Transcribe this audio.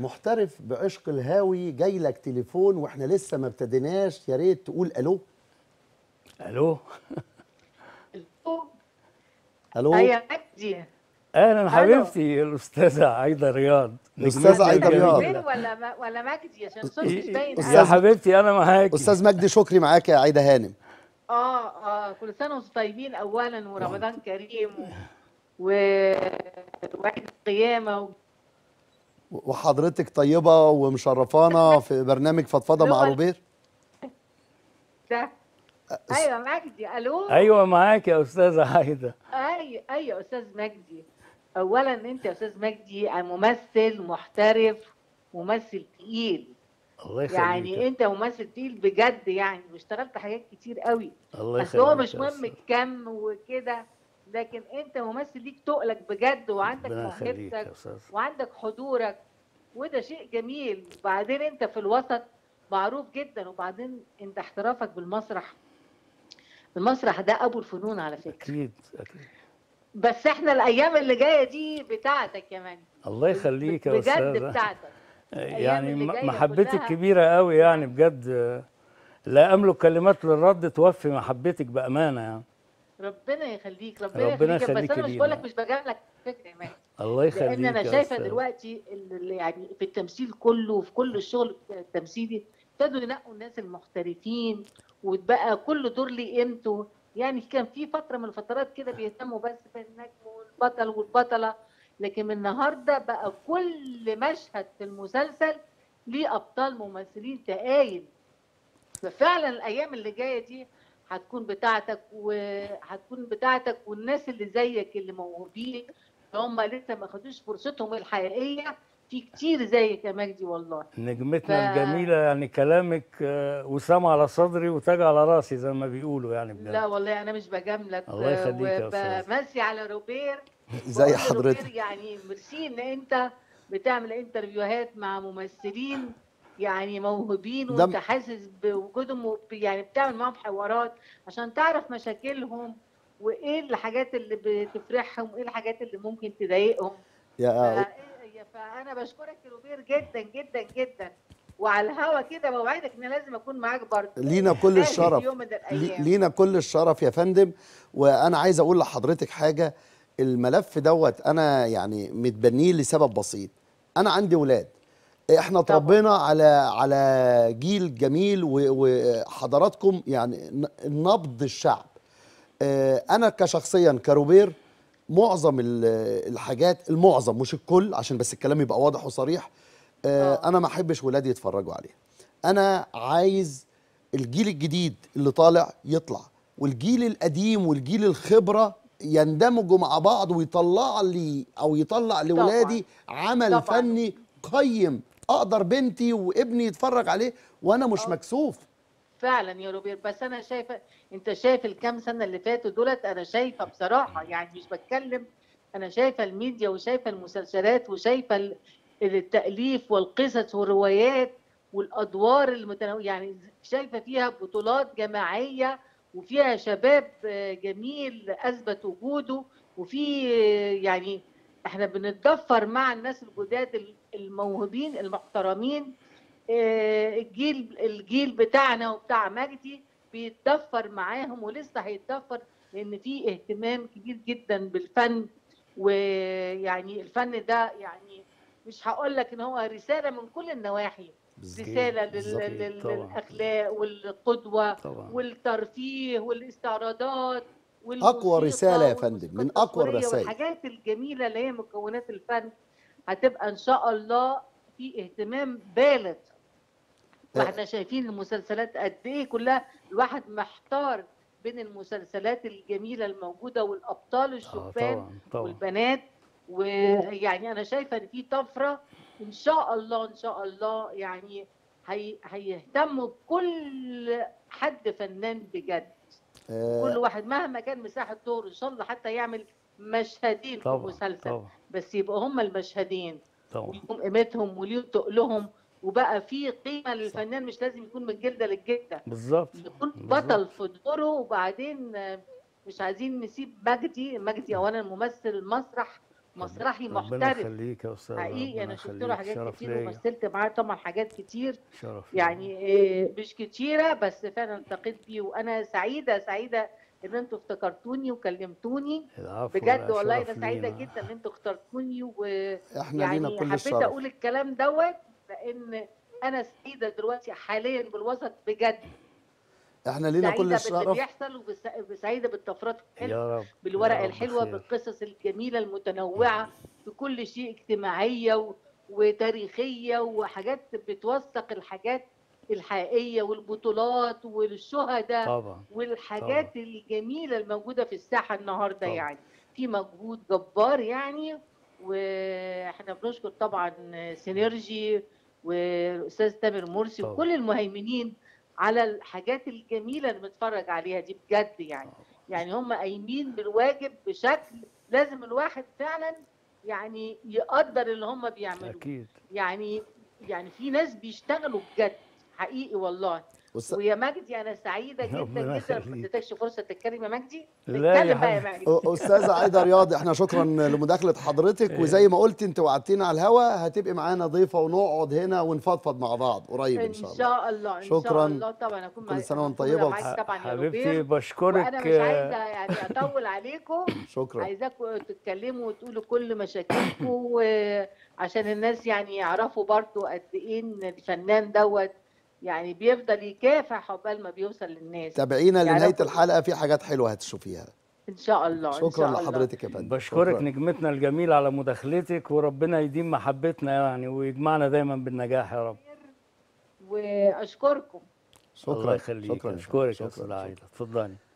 محترف بعشق الهاوي جاي لك تليفون واحنا لسه ما ابتديناش يا ريت تقول الو الو الو هيا مجدي اهلا ألو. حبيبتي الاستاذه عايده رياض الأستاذة نجمتنا عايدة الجميلة. رياض. رياض ولا ما ولا مجدي عشان صوت مش باين أستاذ- يا أوي. حبيبتي انا معاكي استاذ مجدي شكري معاك يا عايده هانم اه اه كل سنه وانتم طيبين اولا ورمضان كريم و وعيد القيامه و... وحضرتك طيبه ومشرفانا في برنامج فضفضه مع لغة- روبير ده ايوه مجدي الو ايوه معاكي يا استاذه عايده ايوه ايوه استاذ مجدي اولا انت يا استاذ مجدي ممثل محترف ممثل تقيل الله يخليك يعني انت ممثل تقيل بجد يعني واشتغلت حاجات كتير قوي الله بس هو يخليك مش يا مهم أستاذ. الكم وكده لكن انت ممثل ليك تقلك بجد وعندك ربنا يخليك موهبتك يا استاذ وعندك حضورك وده شيء جميل وبعدين انت في الوسط معروف جدا وبعدين انت احترافك بالمسرح المسرح ده ابو الفنون على فكره اكيد اكيد بس احنا الايام اللي جايه دي بتاعتك كمان الله يخليك يا بجد استاذ بتاعتك يعني اللي م- جاية محبتك كلها. كبيره قوي يعني بجد لا املك كلمات للرد توفي محبتك بامانه يعني ربنا يخليك ربنا, ربنا يخليك يخليك بس انا مش لينا. بقول لك مش بجاملك فكره يا مان الله يخليك لان انا يا شايفه أستاذ. دلوقتي اللي يعني في التمثيل كله وفي كل الشغل التمثيلي ابتدوا ينقوا الناس المحترفين وبقى كل دور ليه قيمته يعني كان في فتره من الفترات كده بيهتموا بس بالنجم والبطل والبطله لكن من النهارده بقى كل مشهد في المسلسل ليه ابطال ممثلين تقايل ففعلا الايام اللي جايه دي هتكون بتاعتك وهتكون بتاعتك والناس اللي زيك اللي موهوبين هم لسه ما خدوش فرصتهم الحقيقيه في كتير زيك يا مجدي والله نجمتنا ف- الجميله يعني كلامك آه، وسام على صدري وتاج على راسي زي ما بيقولوا يعني بجد لا والله انا مش بجاملك الله يخليك يا أستاذ. وبمسي على روبير زي بقول حضرتك لروبير يعني ميرسي ان انت بتعمل انترفيوهات مع ممثلين يعني موهوبين ده وانت م- حاسس بوجودهم وب- يعني بتعمل معاهم حوارات عشان تعرف مشاكلهم وايه الحاجات اللي بتفرحهم وايه الحاجات اللي ممكن تضايقهم يا ف- فانا بشكرك يا روبير جدا جدا جدا وعلى الهوا كده بوعدك ان لازم اكون معاك برضه لينا كل لازم الشرف في يوم من لي- الايام لينا كل الشرف يا فندم وانا عايز اقول لحضرتك حاجه الملف دوت انا يعني متبنيه لسبب بسيط انا عندي ولاد احنا طبعا. اتربينا على على جيل جميل و- وحضراتكم يعني ن- نبض الشعب آه، انا كشخصيا كروبير معظم ال- الحاجات المعظم مش الكل عشان بس الكلام يبقى واضح وصريح آه، آه. انا ما احبش ولادي يتفرجوا عليها انا عايز الجيل الجديد اللي طالع يطلع والجيل القديم والجيل الخبره يندمجوا مع بعض ويطلع لي او يطلع لولادي عمل طبعاً. فني قيم اقدر بنتي وابني يتفرج عليه وانا مش آه. مكسوف فعلا يا روبير بس انا شايفه انت شايف الكام سنه اللي فاتوا دولت انا شايفه بصراحه يعني مش بتكلم انا شايفه الميديا وشايفه المسلسلات وشايفه ال- التاليف والقصص والروايات والادوار المتنوعه يعني شايفه فيها بطولات جماعيه وفيها شباب آه، جميل اثبت وجوده وفي آه، يعني احنا بنتضفر مع الناس الجداد الموهوبين المحترمين آه، الجيل الجيل بتاعنا وبتاع مجدي بيتضفر معاهم ولسه هيتضفر لان في اهتمام كبير جدا بالفن ويعني الفن ده يعني مش هقول لك ان هو رساله من كل النواحي رساله لل- بالظبط. لل- طبعاً. للاخلاق والقدوه طبعا والترفيه والاستعراضات أقوى والموسيقى رسالة يا والموسيقى فندم، من أقوى التصويرية الرسائل. والحاجات الجميله اللي هي مكونات الفن هتبقى ان شاء الله في اهتمام بالغ واحنا شايفين المسلسلات قد ايه كلها الواحد محتار بين المسلسلات الجميله الموجوده والابطال آه، الشبان طبعا طبعا والبنات ويعني انا شايفه ان في طفره ان شاء الله ان شاء الله يعني هي هيهتموا بكل حد فنان بجد كل آه واحد مهما كان مساحه دوره ان شاء الله حتى يعمل مشهدين في طبعا المسلسل طبعا بس يبقوا هما المشهدين طبعا وليهم قيمتهم وليهم تقلهم وبقى في قيمه للفنان مش لازم يكون من الجلده للجلده بالظبط يكون بالظبط. بطل في دوره وبعدين آه، مش عايزين نسيب مجدي مجدي اولا ممثل المسرح مسرحي ربنا محترف يخليك يا استاذ حقيقي ربنا انا شفت يخليك. له حاجات شرف كتير ليا. ومثلت معاه طبعا حاجات كتير شرف ليا. يعني إيه، مش كتيره بس فعلا التقيت بيه وانا سعيده سعيده ان انتوا افتكرتوني وكلمتوني العفو بجد لا، والله شرف انا سعيده لينا. جدا ان انتوا اخترتوني و احنا لينا يعني كل حبيت الشرف اقول الكلام دوت لان انا سعيده دلوقتي حاليا بالوسط بجد احنا لينا كل سعيده باللي الشرف بيحصل وسعيده بالطفرات الحلوه يا رب بالورقه يا رب الحلوه خير. بالقصص الجميله المتنوعه في كل شيء اجتماعيه و... وتاريخيه وحاجات بتوثق الحاجات الحقيقيه والبطولات والشهداء طبعا والحاجات الجميله الموجوده في الساحه النهارده طبعا. يعني في مجهود جبار يعني واحنا بنشكر طبعا سينرجي والاستاذ تامر مرسي طبعا. وكل المهيمنين على الحاجات الجميله اللي بنتفرج عليها دي بجد يعني يعني هم قايمين بالواجب بشكل لازم الواحد فعلا يعني يقدر اللي هم بيعملوه اكيد يعني يعني في ناس بيشتغلوا بجد حقيقي والله وس- ويا مجدي انا سعيده جدا ربنا جدا ما يخليك. اديتكش فرصه تتكلم يا مجدي لا يا اتكلم بقى يا حبيبي. مجدي استاذه عايده رياض احنا شكرا لمداخله حضرتك وزي ما قلت انت وعدتينا على الهوا هتبقي معانا ضيفه ونقعد هنا ونفضفض مع بعض قريب ان ان شاء الله شاء الله ان شكراً. شاء الله طبعا اكون كل مع- سنة وانت موجودة طيبة. معاك طبعا يا حبيبتي روبير بشكرك وانا مش عايزه يعني اطول عليكم شكرا عايزاكم تتكلموا وتقولوا كل مشاكلكم وعشان الناس يعني يعرفوا برضو قد ايه ان الفنان دوت يعني بيفضل يكافح عقبال ما بيوصل للناس تابعينا يعني لنهايه أنا- الحلقه في حاجات حلوه هتشوفيها ان شاء الله إن شاء شكرا الله. لحضرتك يا فندم بشكرك شكراً. نجمتنا الجميلة على مداخلتك وربنا يديم محبتنا يعني ويجمعنا دايما بالنجاح يا رب واشكركم الله شكرا يخليك شكرا اشكرك يا شكراً. استاذ عايده اتفضلي